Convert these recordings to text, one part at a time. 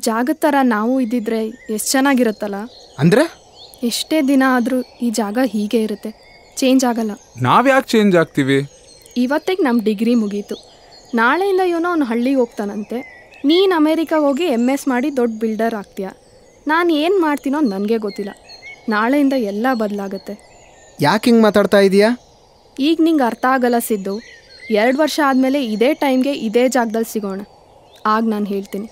ಜಾಗದ ಥರ ನಾವು ಇದ್ದಿದ್ರೆ ಎಷ್ಟು ಚೆನ್ನಾಗಿರುತ್ತಲ್ಲ ಅಂದ್ರೆ ಎಷ್ಟೇ ದಿನ ಆದರೂ ಈ ಜಾಗ ಹೀಗೆ ಇರುತ್ತೆ ಚೇಂಜ್ ಆಗಲ್ಲ ನಾವ್ ಯಾಕೆ ಚೇಂಜ್ ಆಗ್ತೀವಿ ಇವತ್ತಿಗೆ ನಮ್ಮ ಡಿಗ್ರಿ ಮುಗೀತು ನಾಳೆಯಿಂದ ಇವನೋ ಅವ್ನು ಹಳ್ಳಿಗೆ ಹೋಗ್ತಾನಂತೆ ನೀನು ಅಮೇರಿಕಾಗೆ ಹೋಗಿ ಎಮ್ ಎಸ್ ಮಾಡಿ ದೊಡ್ಡ ಬಿಲ್ಡರ್ ಆಗ್ತೀಯ ನಾನು ಏನು ಮಾಡ್ತೀನೋ ನನಗೆ ಗೊತ್ತಿಲ್ಲ ನಾಳೆಯಿಂದ ಎಲ್ಲ ಬದಲಾಗುತ್ತೆ ಯಾಕೆ ಹಿಂಗೆ ಮಾತಾಡ್ತಾ ಇದೀಯಾ ಈಗ ನಿಂಗೆ ಅರ್ಥ ಆಗಲ್ಲ ಸಿದ್ದು ಎರಡು ವರ್ಷ ಆದಮೇಲೆ ಇದೇ ಟೈಮ್ಗೆ ಇದೇ ಜಾಗದಲ್ಲಿ ಸಿಗೋಣ ಆಗ ನಾನು ಹೇಳ್ತೀನಿ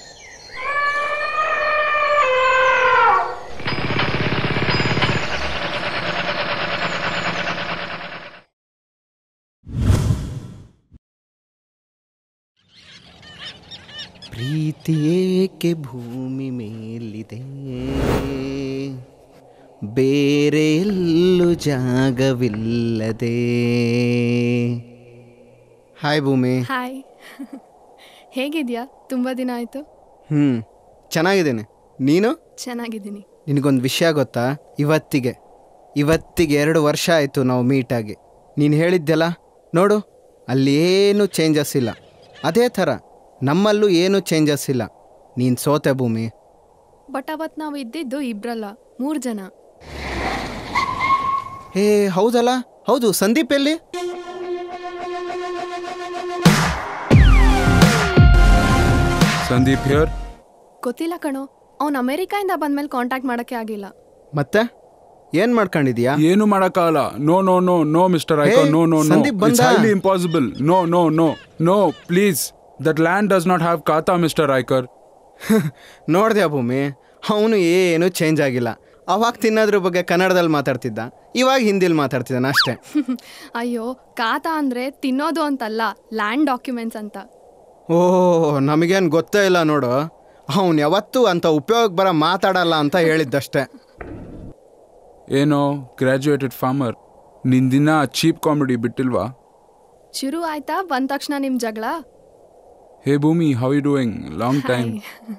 ಪ್ರೀತಿ ಏಕೆ ಭೂಮಿ ಮೇಲಿದೆ ಬೇರೆ ಎಲ್ಲೂ ಜಾಗವಿಲ್ಲದೆ ಹಾಯ್ ಭೂಮಿ ಹಾಯ್ ಹೇಗಿದ್ಯಾ ತುಂಬ ದಿನ ಆಯಿತು ಹ್ಞೂ ಚೆನ್ನಾಗಿದ್ದೀನಿ ನೀನು ಚೆನ್ನಾಗಿದ್ದೀನಿ ನಿನಗೊಂದು ವಿಷಯ ಗೊತ್ತಾ ಇವತ್ತಿಗೆ ಇವತ್ತಿಗೆ ಎರಡು ವರ್ಷ ಆಯಿತು ನಾವು ಮೀಟಾಗಿ ನೀನು ಹೇಳಿದ್ದೆಲ್ಲ ನೋಡು ಅಲ್ಲಿ ಏನೂ ಚೇಂಜಸ್ ಇಲ್ಲ ಅದೇ ಥರ ನಮ್ಮಲ್ಲೂ ಏನೂ ಚೇಂಜಸ್ ಇಲ್ಲ ನೀನು ಸೋತೆ ಭೂಮಿ ಬಟ್ ಅವತ್ತು ನಾವು ಇದ್ದಿದ್ದು ಇಬ್ರಲ್ಲ ಮೂರು ಜನ ಹೇ ಹೌದಲ್ಲ ಹೌದು ಸಂದೀಪ್ ಎಲ್ಲಿ ಸಂದೀಪ್ ಹಿಯರ್ ಗೊತ್ತಿಲ್ಲ ಕಣೋ ಅವ್ನು ಅಮೇರಿಕಾಯಿಂದ ಬಂದ್ಮೇಲೆ ಕಾಂಟ್ಯಾಕ್ಟ್ ಮಾಡೋಕ್ಕೆ ಆಗಿಲ್ಲ ಮತ್ತೆ ಏನು ಮಾಡ್ಕೊಂಡಿದ್ಯಾ ಏನು ಮಾಡಕ್ಕಾಗಲ್ಲ no no no no mister ಐಕೋ Hey, no no no Sandeep ಬಂದ? It's highly impossible no no no no please that land does not have khata mister ಐಕರ್ ನೋಡ್ದ್ಯಾ ಭೂಮಿ ಅವನು ಏನು ಚೇಂಜ್ ಆಗಿಲ್ಲ ಅವಾಗ ತಿನ್ನೋದ್ರ ಬಗ್ಗೆ ಕನ್ನಡದಲ್ಲಿ ಮಾತಾಡ್ತಿದ್ದ ಇವಾಗ ಹಿಂದಿಲಿ ಮಾತಾಡ್ತಿದ್ದಾನೆ ಅಷ್ಟೇ ಅಯ್ಯೋ ಖಾತಾ ಅಂದರೆ ತಿನ್ನೋದು ಅಂತಲ್ಲ ಲ್ಯಾಂಡ್ ಡಾಕ್ಯುಮೆಂಟ್ಸ್ ಅಂತ ಓ ನಮಗೇನು ಗೊತ್ತೇ ಇಲ್ಲ ನೋಡು ಅವನು ಯಾವತ್ತೂ ಅಂತ ಉಪಯೋಗ ಬರೋ ಮಾತಾಡಲ್ಲ ಅಂತ ಹೇಳಿದ್ದಷ್ಟೇ ಏನೋ ಗ್ರಾಜುಯೇಟೆಡ್ ಫಾರ್ಮರ್ ನಿನ್ ದಿನ ಚೀಪ್ ಕಾಮಿಡಿ ಬಿಟ್ಟಿಲ್ವಾ ಶುರು ಆಯ್ತಾ ಬಂದ ತಕ್ಷಣ ನಿಮ್ಮ ಜಗಳ hey Bhoomi how you doing long time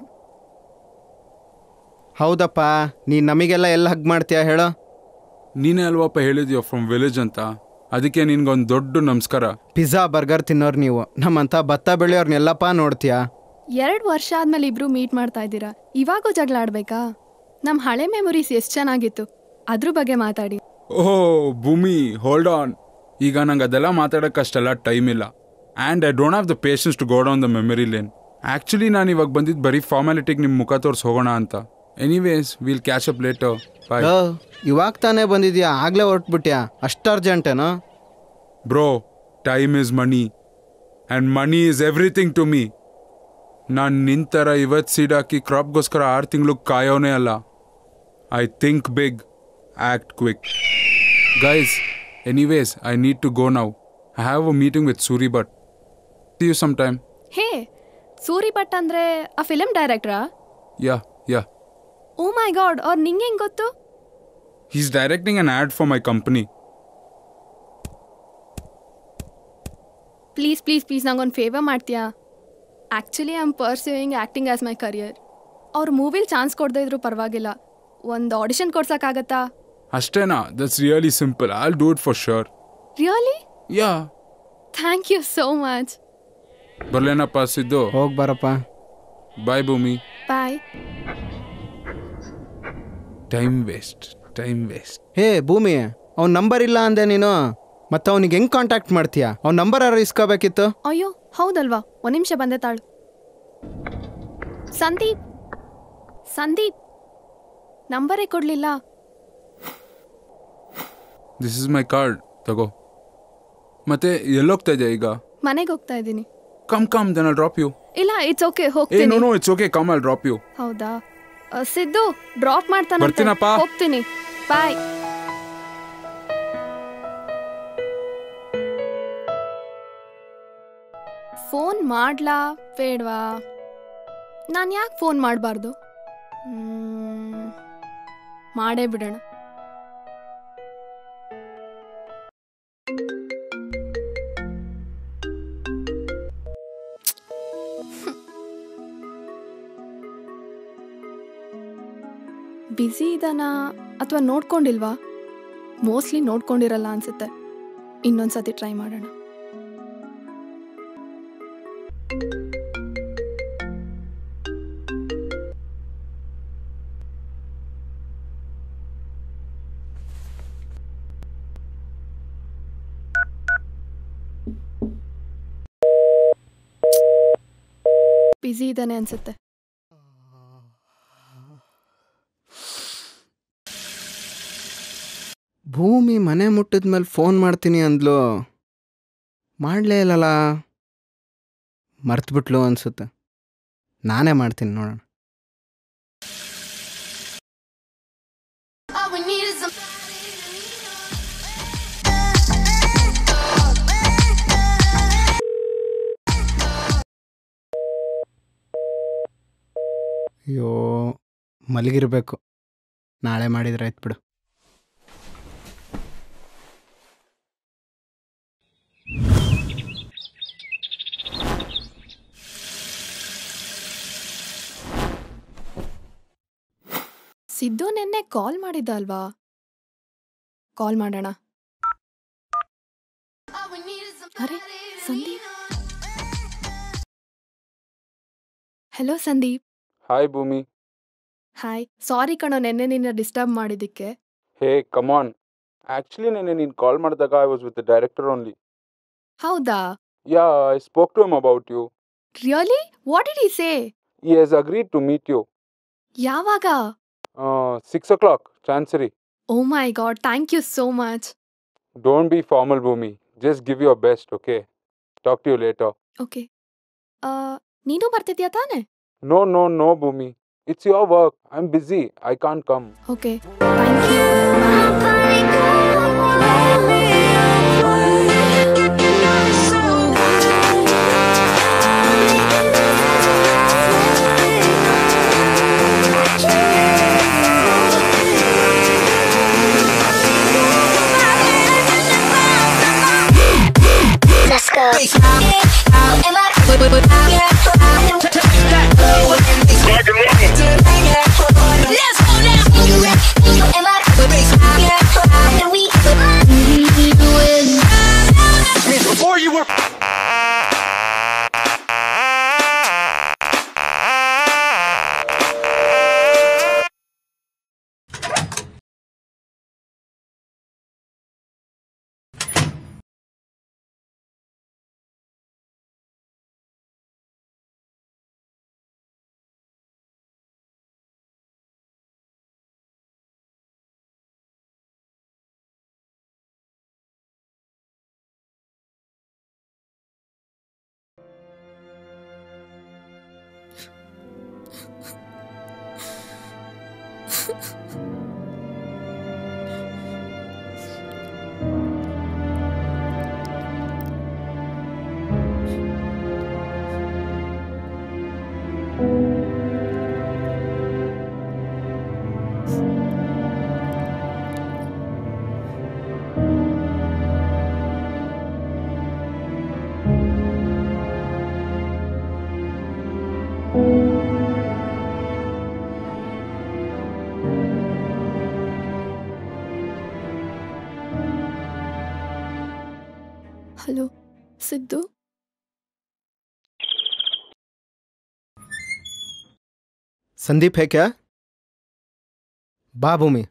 ಹೌದಪ್ಪ ನೀನು ನಮಗೆಲ್ಲ ಎಲ್ಲ ಹಗ್ ಮಾಡ್ತೀಯಾ ಹೇಳೋ ನೀನೇ ಅಲ್ವಪ್ಪ ಹೇಳಿದ್ಯೋ ಫ್ರಮ್ ವಿಲೇಜ್ ಅಂತ ಅದಕ್ಕೆ ನಿನ್ಗೊಂದು ದೊಡ್ಡ ನಮಸ್ಕಾರ ಪಿಜ್ಜಾ ಬರ್ಗರ್ ತಿನ್ನೋರು ನೀವು ನಮ್ಮಂಥ ಭತ್ತ ಬೆಳೆಯೋರ್ನೆಲ್ಲಪ್ಪ ನೋಡ್ತೀಯಾ ಎರಡು ವರ್ಷ ಆದ್ಮೇಲೆ ಇಬ್ರು ಮೀಟ್ ಮಾಡ್ತಾ ಇದ್ದೀರಾ ಇವಾಗೂ ಜಗಳ ಆಡ್ಬೇಕಾ ನಮ್ಮ ಹಳೆ ಮೆಮೊರೀಸ್ ಎಷ್ಟು ಚೆನ್ನಾಗಿತ್ತು ಅದ್ರ ಬಗ್ಗೆ ಮಾತಾಡಿ ಓಹೋ ಭೂಮಿ ಹೋಲ್ಡ್ ಆನ್ ಈಗ ನಂಗೆ ಅದೆಲ್ಲ ಮಾತಾಡೋಕೆ ಅಷ್ಟೆಲ್ಲ ಟೈಮ್ ಇಲ್ಲ and I don't have the patience to go down the memory lane actually ನಾನು ಇವಾಗ ಬಂದಿದ್ದು ಬರೀ ಫಾರ್ಮಾಲಿಟಿಗೆ ನಿಮ್ಮ ಮುಖ ತೋರಿಸಿ ಹೋಗೋಣ ಅಂತ anyways will catch up later bye ಓ ಇವಾಗ ತಾನೇ ಬಂದಿದ್ಯಾ ಆಗಲೇ ಹೊರಟ್ಬಿಟ್ಯಾ ಅಷ್ಟು ಅರ್ಜೆಂಟೇನೋ bro time is money and money is everything to me ನಾನು ನಿಂತರ ಇವತ್ತು ಸೀಡ್ ಹಾಕಿ ಕ್ರಾಪ್ಗೋಸ್ಕರ ಆರು ತಿಂಗಳು ಕಾಯೋನೇ ಅಲ್ಲ I think big act quick guys anyways I need to go now I have a meeting with Suri but see you some time hey Suri Bhat ಅಂದರೆ ಆ film ಡೈರೆಕ್ಟ್ರಾ yeah yeah O my god ಅವ್ರು ನಿಂಗೆ ಹೆಂಗೆ ಗೊತ್ತು he's directing an ad for my company please please please ನಂಗೊಂದು favour ಮಾಡ್ತೀಯಾ actually I am pursuing acting as my career ಅವ್ರ ಮೂವಿಲಿ ಚಾನ್ಸ್ ಕೊಡದೇ ಇದ್ರೂ ಪರವಾಗಿಲ್ಲ ಒಂದು ಆಡಿಷನ್ ಕೊಡ್ಸೋಕ್ಕಾಗತ್ತಾ ಅಷ್ಟೇನಾ that's really simple I do it for sure really yeah thank you so much ಬರ್ಲೇನಪ್ಪ ಸಿದ್ದು ಹೋಗಿ ಬರಪ್ಪ bye Bhoomi bye time waste time waste hey Bhoomi ಅವ್ನ ನಂಬರ್ ಇಲ್ಲ ಅಂದೆ ನೀನು ಮತ್ತೆ ಅವನಿಗೆ ಹೆಂಗೆ ಕಾಂಟ್ಯಾಕ್ಟ್ ಮಾಡ್ತೀಯಾ ಅವ್ನ ನಂಬರ್ ಯಾರು ಇಸ್ಕೋಬೇಕಿತ್ತು ಅಯ್ಯೋ ಹೌದಲ್ವಾ ಒಂದು ನಿಮಿಷ ಬಂದೆ ತಾಳು ಸಂದೀಪ್ ಸಂದೀಪ್ ನಂಬರೇ ಕೊಡಲಿಲ್ಲ ದಿಸ್ ಇಸ್ ಮೈ ಕಾರ್ಡ್ ತಗೋ ಮತ್ತೆ ಎಲ್ಲೋಗ್ತಾ ಇದೆಯಾ ಈಗ ಮನೆಗೆ ಹೋಗ್ತಾ ಇದ್ದೀನಿ come come then I drop you ಇಲ್ಲ ಇಟ್ಸ್ ಓಕೆ ಏ ನೋ ಹೋಗ್ತೀನಿ no it's okay come I drop you ಹೌದಾ ಅ, ಸಿದ್ದು ಡ್ರಾಪ್ ಮಾಡ್ತಾನೆ ಬರ್ತೀನಪ್ಪ. ಹೋಗ್ತೀನಿ ಬಾಯ್ ಫೋನ್ ಮಾಡ್ಲಾ ಬೇಡವಾ ನಾನು ಯಾಕೆ ಫೋನ್ ಮಾಡಬಾರ್ದು ಮಾಡೇ ಬಿಡೋಣ ಬ್ಯುಸಿ ಇದಾನಾ ಅಥವಾ ನೋಡ್ಕೊಂಡಿಲ್ವಾ ಮೋಸ್ಟ್ಲಿ ನೋಡ್ಕೊಂಡಿರಲ್ಲ ಅನ್ಸುತ್ತೆ ಇನ್ನೊಂದ್ಸತಿ ಟ್ರೈ ಮಾಡೋಣ ಬ್ಯುಸಿ ಇದ್ದಾನೆ ಅನ್ಸುತ್ತೆ ಭೂಮಿ ಮನೆ ಮುಟ್ಟಿದ್ಮೇಲೆ ಫೋನ್ ಮಾಡ್ತೀನಿ ಅಂದ್ಲು ಮಾಡಲೇ ಇಲ್ಲಲ್ಲ ಮರ್ತ್ಬಿಟ್ಲು ಅನ್ಸುತ್ತೆ ನಾನೇ ಮಾಡ್ತೀನಿ ನೋಡೋಣ All we need is some. ಅಯ್ಯೋ ಮಲಗಿರ್ಬೇಕು ನಾಳೆ ಮಾಡಿದ್ರೆ ಆಯ್ತು ಬಿಡು ಸಿದ್ದು ನಿನ್ನೆ ಕಾಲ್ ಮಾಡಿದ್ದ ಅಲ್ವಾ ಕಾಲ್ ಮಾಡೋಣ All we need is some. ಅರೆ Sandeep hello Sandeep hi Bhoomi hi sorry ಕಣೋ ನೆನ್ನೆ ನಿನ್ನ ಡಿಸ್ಟರ್ಬ್ ಮಾಡಿದ್ದಕ್ಕೆ ಹೇ ಕಮಾನ್ ಆ್ಯಕ್ಚುಲಿ ನೆನ್ನೆ ನೀನು ಕಾಲ್ ಮಾಡಿದಾಗ I was with the director only ಹೌದಾ yeah I spoke to em about you really what did he say he has agreed to meet you ಯಾವಾಗ six o'clock Chancery oh my god thank you so much don't be formal Bhoomi just give your best okay talk to you later okay ನೀನು ಬರ್ತಿದ್ಯಾ ತಾನೆ no no no Bhoomi it's your work I am busy I can't come okay thank you Let's go. Let's go now. Before you were. Hello Siddu Sandeep है क्या बा भूमि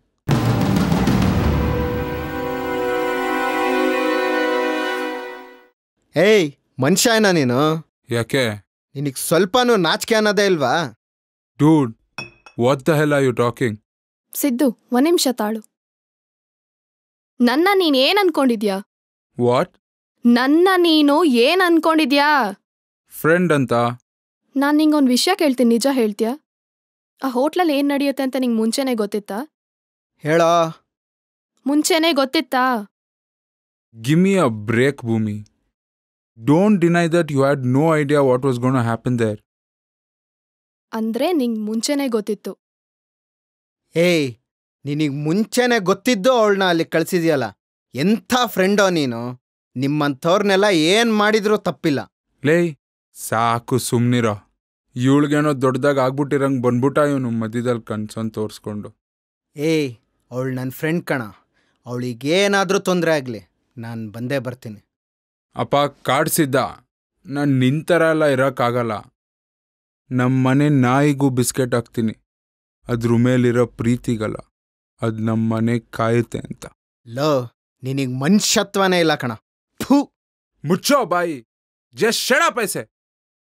ಏಯ್ ಮನುಷ್ಯ ಏನಾ ನೀನು ಯಾಕೆ ನಿನಗೆ ಸ್ವಲ್ಪನೂ ನಾಚಿಕೆ ಅನ್ನೋದೇ ಇಲ್ವಾ dude what the hell are you talking Siddu ಒಂದ್ ನಿಮಿಷ ತಾಳು ನನ್ನ ನೀನ್ ಏನ್ ಅನ್ಕೊಂಡಿದ್ಯಾ ವಾಟ್ ನನ್ನ ನೀನು ಏನ್ ಅನ್ಕೊಂಡಿದ್ಯಾ ಫ್ರೆಂಡ್ ಅಂತ ನಾನ್ ನಿಂಗೊಂದ್ ವಿಷಯ ಕೇಳ್ತೀನಿ ನಿಜ ಹೇಳ್ತ್ಯಾ ಆ ಹೋಟ್ಲಲ್ಲಿ ಏನ್ ನಡೆಯುತ್ತೆ ಅಂತ ನಿಂಗೆ ಮುಂಚೆನೆ ಗೊತ್ತಿತ್ತಾ ಹೇಳೋ ಮುಂಚೆನೆ ಗೊತ್ತಿತ್ತಾ give me a break Bhoomi don't deny that you had no idea what was gonna happen there ಅಂದ್ರೆ ನಿಂಗ್ ಮುಂಚೆನೆ ಗೊತ್ತಿತ್ತು ಏಯ್ ನಿನಗೆ ಮುಂಚೆನೆ ಗೊತ್ತಿದ್ದು ಅವಳನ್ನ ಅಲ್ಲಿ ಕಳ್ಸಿದ್ಯಲ್ಲ ಎಂಥ ಫ್ರೆಂಡೋ ನೀನು ನಿಮ್ಮಂಥವ್ರನ್ನೆಲ್ಲ ಏನು ಮಾಡಿದ್ರೂ ತಪ್ಪಿಲ್ಲ ಲೇ ಸಾಕು ಸುಮ್ನಿರೋ ಇವಳಿಗೇನೋ ದೊಡ್ಡದಾಗ ಆಗ್ಬಿಟ್ಟಿರಂಗ್ ಬಂದ್ಬಿಟ್ಟ ಇವನು ಮಧ್ಯದಲ್ಲಿ ಕನ್ಸನ್ ತೋರಿಸ್ಕೊಂಡು ಏಯ್ ಅವಳು ನನ್ನ ಫ್ರೆಂಡ್ ಕಣ ಅವಳಿಗೇನಾದರೂ ತೊಂದರೆ ಆಗಲಿ ನಾನು ಬಂದೇ ಬರ್ತೀನಿ ಅಪ್ಪ ಕಾಡ್ಸಿದ್ದ ನಾನು ನಿಂತರ ಎಲ್ಲ ಇರೋಕ್ಕಾಗಲ್ಲ ನಮ್ಮ ಮನೆ ನಾಯಿಗೂ ಬಿಸ್ಕೆಟ್ ಹಾಕ್ತೀನಿ ಅದ್ರ ಮೇಲಿರೋ ಪ್ರೀತಿಗಲ್ಲ ಅದು ನಮ್ಮ ಮನೆ ಕಾಯುತ್ತೆ ಅಂತ ಲೋ ನಿನಗೆ ಮನುಷ್ಯತ್ವನೇ ಇಲ್ಲ ಕಣ ಥೂ ಮುಚ್ಚೋ ಬಾಯಿ ಜಸ್ಟ್ ಶಡ ಪೈಸೆ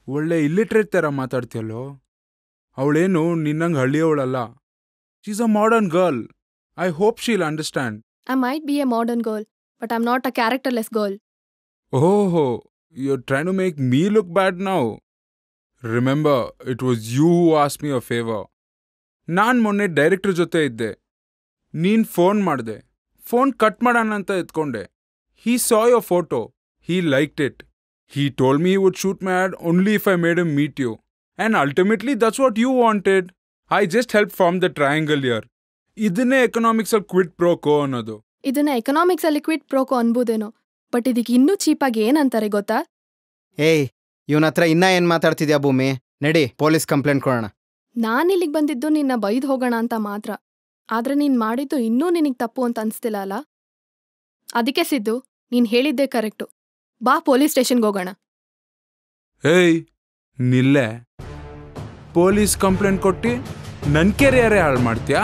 ಒಳ್ಳೆ ಇಲ್ಲಿಟ್ರೇಟ್ ಥರ ಮಾತಾಡ್ತೀಯಲ್ಲೋ ಅವಳೇನು ನಿನ್ನಂಗೆ ಹಳ್ಳಿಯವಳಲ್ಲ she's a modern girl I hope she'll understand I might be a modern girl but I am not a characterless girl ಓಹೋ you try to make me look bad now remember it was you who ಆಸ್ me a favour ನಾನು ಮೊನ್ನೆ director ಜೊತೆ ಇದ್ದೆ ನೀನು phone ಮಾಡಿದೆ phone cut ಮಾಡೋಣ ಅಂತ ಎತ್ಕೊಂಡೆ he saw your photo he liked it he told me would shoot my ad only if I made a meet you and ultimately that's what you wanted I just help form the triangle here ಇದನ್ನೇ ಎಕನಾಮಿಕ್ಸಲ್ಲಿ quit ಪ್ರೋಕೋ ಅನ್ನೋದು ಇದನ್ನ economics ಅಲ್ಲಿ quit ಪ್ರೋಕೋ ಅನ್ಬೋದೇನೋ but ಇದಕ್ಕೆ ಇನ್ನೂ ಚೀಪಾಗಿ ಏನಂತಾರೆ ಗೊತ್ತಾ ಏಯ್ ಇವನ ಹತ್ರ ಇನ್ನೂ ಏನು ಮಾತಾಡ್ತಿದ್ಯಾ ಭೂಮಿ ನಡಿ ಪೊಲೀಸ್ ಕಂಪ್ಲೇಂಟ್ ಕೊಡೋಣ ನಾನು ಇಲ್ಲಿಗೆ ಬಂದಿದ್ದು ನಿನ್ನ ಬೈದ್ ಹೋಗೋಣ ಅಂತ ಮಾತ್ರ ಆದ್ರೆ ನೀನ್ ಮಾಡಿದ್ದು ಇನ್ನೂ ನಿನಗೆ ತಪ್ಪು ಅಂತ ಅನ್ಸ್ತಿಲ್ಲ ಅಲ್ಲ ಅದಕ್ಕೆ ಸಿದ್ದು ನೀನ್ ಹೇಳಿದ್ದೇ ಕರೆಕ್ಟು ಬಾ ಪೊಲೀಸ್ ಸ್ಟೇಷನ್ಗೆ ಹೋಗೋಣ ಏಯ್ ನಿಲ್ಲೆ ಪೊಲೀಸ್ ಕಂಪ್ಲೇಂಟ್ ಕೊಟ್ಟು ನನ್ನ ಕೆರಿಯರೇ ಹಾಳು ಮಾಡ್ತೀಯಾ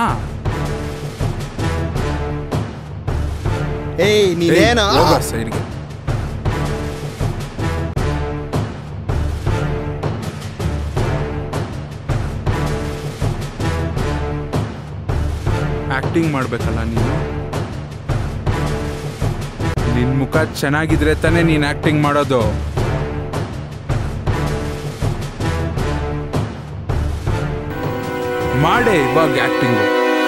ಏಯ್ ನೀನೇನ ಏಯ್, ಹೋಗ ಸೈಡ್ಗೆ ಆಕ್ಟಿಂಗ್ ಮಾಡ್ಬೇಕಲ್ಲ ನೀನು ನಿನ್ ಮುಖ ಚೆನ್ನಾಗಿದ್ರೆ ತಾನೇ ನೀನ್ ಆಕ್ಟಿಂಗ್ ಮಾಡೋದು ಮಾಡೇ ಇವಾಗ ಆಕ್ಟಿಂಗು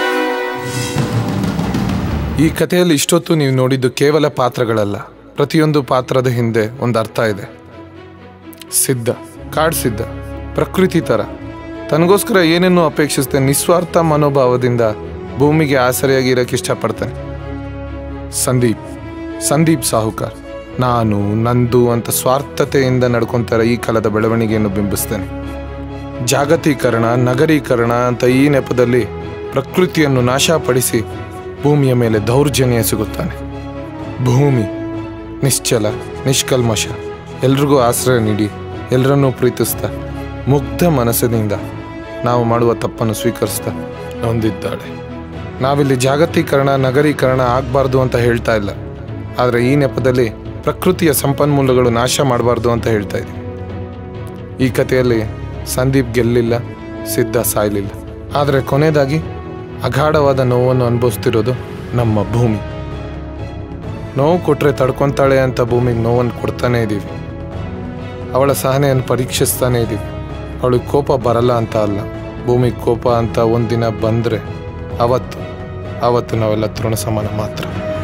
ಈ ಕಥೆಯಲ್ಲಿ ಇಷ್ಟೊತ್ತು ನೀವು ನೋಡಿದ್ದು ಕೇವಲ ಪಾತ್ರಗಳಲ್ಲ ಪ್ರತಿಯೊಂದು ಪಾತ್ರದ ಹಿಂದೆ ಒಂದು ಅರ್ಥ ಇದೆ ಸಿದ್ಧ ಕಾಡ್ ಸಿದ್ಧ ಪ್ರಕೃತಿ ಥರ ತನಗೋಸ್ಕರ ಏನನ್ನೂ ಅಪೇಕ್ಷಿಸದೆ ನಿಸ್ವಾರ್ಥ ಮನೋಭಾವದಿಂದ ಭೂಮಿಗೆ ಆಸರೆಯಾಗಿ ಇರಕ್ಕೆ ಇಷ್ಟಪಡ್ತಾನೆ ಸಂದೀಪ್ ಸಂದೀಪ್ ಸಾಹುಕಾರ್ ನಾನು ನಂದು ಅಂತ ಸ್ವಾರ್ಥತೆಯಿಂದ ನಡ್ಕೊಂತಾರ ಈ ಕಾಲದ ಬೆಳವಣಿಗೆಯನ್ನು ಬಿಂಬಿಸ್ತೇನೆ ಜಾಗತೀಕರಣ ನಗರೀಕರಣ ಅಂತ ಈ ನೆಪದಲ್ಲಿ ಪ್ರಕೃತಿಯನ್ನು ನಾಶಪಡಿಸಿ ಭೂಮಿಯ ಮೇಲೆ ದೌರ್ಜನ್ಯ ಸಿಗುತ್ತಾನೆ ಭೂಮಿ ನಿಶ್ಚಲ ನಿಷ್ಕಲ್ಮಶ ಎಲ್ರಿಗೂ ಆಶ್ರಯ ನೀಡಿ ಎಲ್ಲರನ್ನೂ ಪ್ರೀತಿಸ್ತಾ ಮುಗ್ಧ ಮನಸ್ಸಿನಿಂದ ನಾವು ಮಾಡುವ ತಪ್ಪನ್ನು ಸ್ವೀಕರಿಸ್ತಾ ನೊಂದಿದ್ದಾಳೆ ನಾವಿಲ್ಲಿ ಜಾಗತೀಕರಣ ನಗರೀಕರಣ ಆಗಬಾರ್ದು ಅಂತ ಹೇಳ್ತಾ ಇಲ್ಲ ಆದರೆ ಈ ನೆಪದಲ್ಲಿ ಪ್ರಕೃತಿಯ ಸಂಪನ್ಮೂಲಗಳು ನಾಶ ಮಾಡಬಾರ್ದು ಅಂತ ಹೇಳ್ತಾ ಇದ್ದೀವಿ ಈ ಕಥೆಯಲ್ಲಿ ಸಂದೀಪ್ ಗೆಲ್ಲಿಲ್ಲ ಸಿದ್ಧ ಸಾಯಲಿಲ್ಲ ಆದರೆ ಕೊನೆಯದಾಗಿ ಅಗಾಢವಾದ ನೋವನ್ನು ಅನುಭವಿಸ್ತಿರೋದು ನಮ್ಮ ಭೂಮಿ ನೋವು ಕೊಟ್ಟರೆ ತಡ್ಕೊತಾಳೆ ಅಂತ ಭೂಮಿಗೆ ನೋವನ್ನು ಕೊಡ್ತಾನೇ ಇದ್ದೀವಿ ಅವಳ ಸಹನೆಯನ್ನು ಪರೀಕ್ಷಿಸ್ತಾನೇ ಇದ್ದೀವಿ ಅವಳಿಗೆ ಕೋಪ ಬರಲ್ಲ ಅಂತ ಅಲ್ಲ ಭೂಮಿಗೆ ಕೋಪ ಅಂತ ಒಂದಿನ ಬಂದರೆ ಅವತ್ತು ಅವತ್ತು ನಾವೆಲ್ಲ ತೃಣ ಸಮಾನ ಮಾತ್ರ